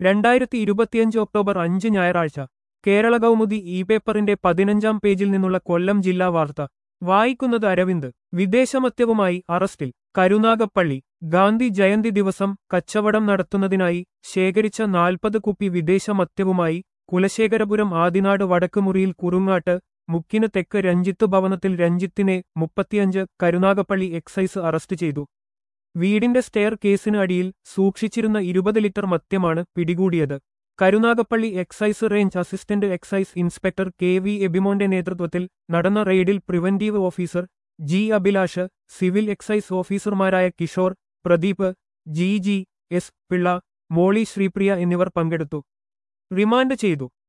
രണ്ടായിരത്തി ഇരുപത്തിയഞ്ച് ഒക്ടോബർ അഞ്ച് ഞായറാഴ്ച കേരള കൗമുദി ഇ പേപ്പറിന്റെ പതിനഞ്ചാം പേജിൽ നിന്നുള്ള കൊല്ലം ജില്ലാ വാർത്ത വായിക്കുന്നത് അരവിന്ദ് വിദേശമദ്യവുമായി അറസ്റ്റിൽ കരുനാഗപ്പള്ളി ഗാന്ധി ജയന്തി ദിവസം കച്ചവടം നടത്തുന്നതിനായി ശേഖരിച്ച നാൽപ്പത് കുപ്പി വിദേശമദ്യവുമായി കുലശേഖരപുരം ആദിനാട് വടക്കുമുറിയിൽ കുറുങ്ങാട്ട് മുക്കിന് തെക്ക് രഞ്ജിത്ത് ഭവനത്തിൽ രഞ്ജിത്തിനെ മുപ്പത്തിയഞ്ച് കരുനാഗപ്പള്ളി എക്സൈസ് അറസ്റ്റ് ചെയ്തു വീടിന്റെ സ്റ്റെയർ കേസിന് അടിയിൽ സൂക്ഷിച്ചിരുന്ന ഇരുപത് ലിറ്റർ മദ്യമാണ് പിടികൂടിയത് Karunagappally excise range assistant excise inspector K V എബിമോന്റെ നേതൃത്വത്തിൽ നടന്ന റെയ്ഡിൽ preventive officer G Abhilash civil excise ഓഫീസർമാരായ Kishore Pradeep G G S Pillai Molly Sreepriya എന്നിവർ പങ്കെടുത്തു റിമാൻഡ് ചെയ്തു